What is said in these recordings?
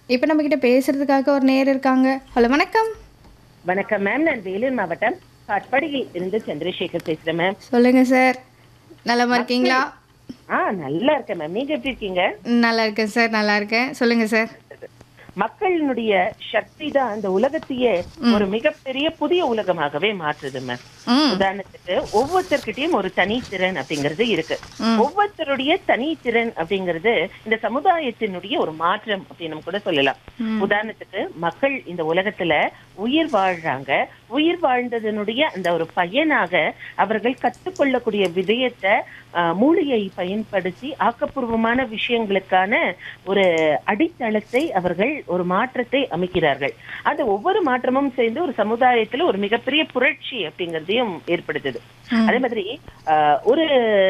இப்போ நம்ம கிட்ட பேசுறதுக்காக ஒரு நேர் இருக்காங்க ஹலோ வணக்கம் வணக்கம் மேம் நான் வேலூர் மாவட்டம் காட்பாடியில் இருந்து சந்திரசேகர் பேசுறேன் மேம் சொல்லுங்க சார் நலமா இருக்கீங்களா ஆ நல்லா இருக்கேன் மேம் நீங்க எப்படி இருக்கீங்க நல்லா இருக்கேன் சார் நல்லா இருக்கேன் சொல்லுங்க சார் மக்களினுடைய சக்தி தான் இந்த உலகத்தையே ஒரு மிகப்பெரிய புதிய உலகமாகவே மாற்றுது மேம் ம் உதாரணத்துக்கு ஒவ்வொருத்தர்கிட்டயும் ஒரு தனித்திறன் அப்படிங்கிறது இருக்கு ஒவ்வொருத்தருடைய தனித்திறன் அப்படிங்கிறது இந்த சமுதாயத்தினுடைய ஒரு மாற்றம் அப்படின்னு கூட சொல்லலாம் உதாரணத்துக்கு மக்கள் இந்த உலகத்துல உயிர் வாழ்றாங்க உயிர் வாழ்ந்ததனுடைய அந்த ஒரு பயனாக அவர்கள் கற்றுக்கொள்ளக்கூடிய விதயத்தை ஆஹ், மூளையை பயன்படுத்தி ஆக்கப்பூர்வமான விஷயங்களுக்கான ஒரு அடித்தளத்தை அவர்கள் ஒரு மாற்றத்தை அமைக்கிறார்கள் அந்த ஒவ்வொரு மாற்றமும் சேர்ந்து ஒரு சமுதாயத்துல ஒரு மிகப்பெரிய புரட்சி அப்படிங்கறதையும் ஏற்படுத்துது அதே மாதிரி ஆஹ், ஒரு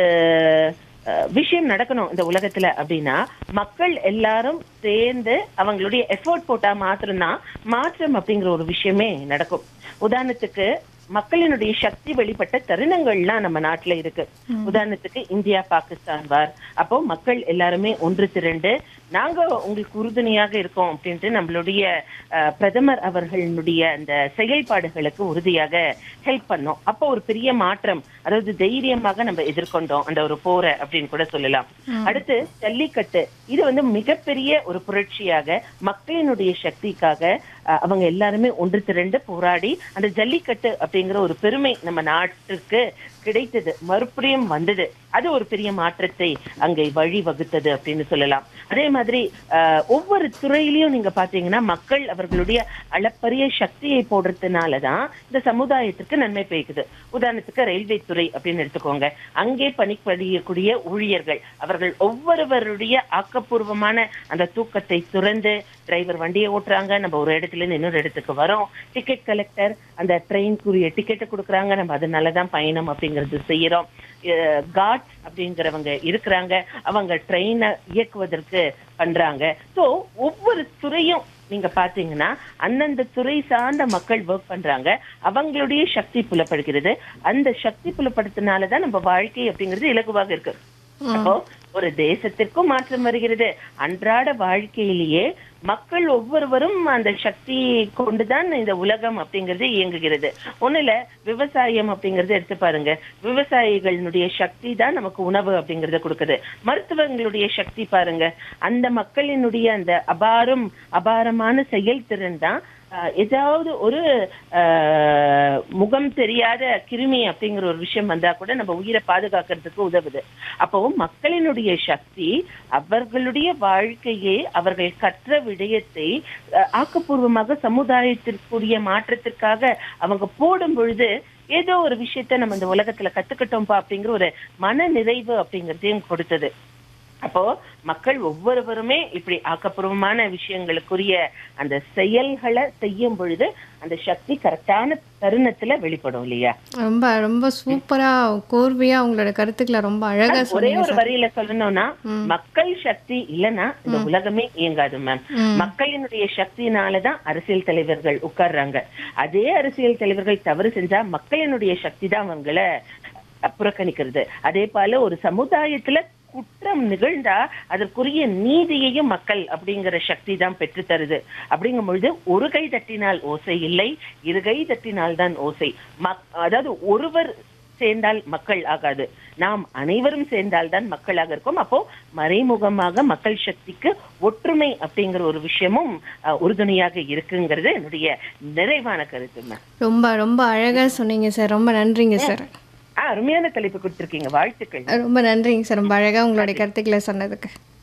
ஆஹ், விஷயம் நடக்கணும் இந்த உலகத்துல அப்படின்னா மக்கள் எல்லாரும் சேர்ந்து அவங்களுடைய எஃபோர்ட் போட்டா மாத்திரம்தான் மாற்றம் அப்படிங்கிற ஒரு விஷயமே நடக்கும் உதாரணத்துக்கு மக்களினுடைய சக்தி வெளிப்பட்ட தருணங்கள்லாம் நம்ம நாட்டுல இருக்கு உதாரணத்துக்கு இந்தியா பாகிஸ்தான் வார் அப்போ மக்கள் எல்லாருமே ஒன்று திரண்டு நாங்க உங்களுக்கு உறுதுணையாக இருக்கோம் அப்படின்ட்டு நம்மளுடைய அஹ், பிரதமர் அவர்களுடைய அந்த செயல்பாடுகளுக்கு உறுதியாக ஹெல்ப் பண்ணோம் அப்போ ஒரு பெரிய மாற்றம் அதாவது தைரியமாக நம்ம எதிர்கொண்டோம் அந்த ஒரு போரை அப்படின்னு கூட சொல்லலாம் அடுத்து ஜல்லிக்கட்டு இது வந்து மிகப்பெரிய ஒரு புரட்சியாக மக்களினுடைய சக்திக்காக அஹ், அவங்க எல்லாருமே ஒன்று திரண்டு போராடி அந்த ஜல்லிக்கட்டு அப்படிங்கிற ஒரு பெருமை நம்ம நாட்டுக்கு கிடைத்தது மறுபடியும் வந்தது அது ஒரு பெரிய மாற்றத்தை அங்கே வழி வகுத்தது அப்படின்னு சொல்லலாம் அதே மாதிரி அஹ், ஒவ்வொரு துறையிலையும் நீங்க பாத்தீங்கன்னா மக்கள் அவர்களுடைய அளப்பரிய சக்தியை போடுறதுனாலதான் இந்த சமுதாயத்திற்கு நன்மை பெய்யுது உதாரணத்துக்கு ரயில்வே துறை அப்படின்னு எடுத்துக்கோங்க அங்கே பணிபுரியக்கூடிய ஊழியர்கள் அவர்கள் ஒவ்வொருவருடைய ஆக்கப்பூர்வமான அந்த தூக்கத்தை துறந்து டிரைவர் வண்டியை ஓட்டுறாங்க நம்ம ஒரு இடத்துல இருந்து இன்னொரு இடத்துக்கு வரோம் டிக்கெட் கலெக்டர் அந்த ட்ரெயின்க்குரிய டிக்கெட்டை கொடுக்குறாங்க நம்ம அதனாலதான் பயணம் அப்படிங்கிறது செய்யறோம் காட்ஸ் அப்படிங்கிறவங்க இருக்கிறாங்க அவங்க ட்ரெயினை இயக்குவதற்கு பண்றாங்க சோ ஒவ்வொரு துறையும் நீங்க பாத்தீங்கன்னா அந்தந்த துறை சார்ந்த மக்கள் ஒர்க் பண்றாங்க அவங்களுடைய சக்தி புலப்படுகிறது அந்த சக்தி புலப்படுத்தினாலதான் நம்ம வாழ்க்கை அப்படிங்கிறது இலகுவாக இருக்கு அப்போ ஒரு தேசத்திற்கும் மாற்றம் வருகிறது அன்றாட வாழ்க்கையிலேயே மக்கள் ஒவ்வொருவரும் அந்த சக்தி கொண்டுதான் இந்த உலகம் அப்படிங்கிறது இயங்குகிறது ஒண்ணுல விவசாயம் அப்படிங்கறது எடுத்து பாருங்க விவசாயிகளுடைய சக்தி தான் நமக்கு உணவு அப்படிங்கறத கொடுக்குது மருத்துவங்களுடைய சக்தி பாருங்க அந்த மக்களினுடைய அந்த அபாரம் அபாரமான செயல்திறன் தான் ஆஹ், ஏதாவது ஒரு ஆஹ், முகம் தெரியாத கிருமி அப்படிங்கிற ஒரு விஷயம் வந்தா கூட நம்ம உயிரை பாதுகாக்கிறதுக்கு உதவுது அப்போ மக்களினுடைய சக்தி அவர்களுடைய வாழ்க்கையை அவர்கள் கற்ற விடயத்தை ஆஹ், ஆக்கப்பூர்வமாக சமுதாயத்திற்குரிய மாற்றத்திற்காக அவங்க போடும் பொழுது ஏதோ ஒரு விஷயத்த நம்ம இந்த உலகத்துல கத்துக்கிட்டோம்ப்பா அப்படிங்கிற ஒரு மன நிறைவு அப்படிங்கறதையும் கொடுத்தது அப்போ மக்கள் ஒவ்வொருவருமே இப்படி ஆக்கப்பூர்வமான விஷயங்களுக்குரிய அந்த செயல்களை செய்யும் பொழுது அந்த சக்தி கரெக்டான தருணத்துல வெளிப்படும் இல்லையா ரொம்ப ரொம்ப சூப்பரா கோர்வையா உங்களோட கருத்துக்களை ரொம்ப அழகா ஒரே சொன்னீங்க ஒரு சார் வரியில சொல்லணும்னா மக்கள் சக்தி இல்லைன்னா இந்த உலகமே இயங்காது மேம் ம். மக்களினுடைய சக்தினாலதான் அரசியல் தலைவர்கள் உட்கார்றாங்க அதே அரசியல் தலைவர்கள் தவறு செஞ்சா மக்களினுடைய சக்தி தான் அவங்கள புறக்கணிக்கிறது அதே போல ஒரு சமுதாயத்துல குற்றம் நிகழ்ந்தா அதற்குரிய நீதியையும் மக்கள் அப்படிங்கிற சக்தி தான் பெற்று தருது அப்படிங்கும் பொழுது ஒரு கை தட்டினால் ஓசை இல்லை இரு கை தட்டினால் தான் ஓசை மக்- அதாவது ஒருவர் சேர்ந்தால் மக்கள் ஆகாது நாம் அனைவரும் சேர்ந்தால் தான் மக்களாக இருக்கும் அப்போ மறைமுகமாக மக்கள் சக்திக்கு ஒற்றுமை அப்படிங்கிற ஒரு விஷயமும் அஹ், உறுதுணையாக இருக்குங்கிறது என்னுடைய நிறைவான கருத்து மேம் ரொம்ப ரொம்ப அழகா சொன்னீங்க சார் ரொம்ப நன்றிங்க சார் ஆஹ் அருமையான தலைப்பு கொடுத்திருக்கீங்க வாழ்த்துக்கள் ரொம்ப நன்றிங்க சார் ரொம்ப அழகா உங்களுடைய கருத்துக்களை சொன்னதுக்கு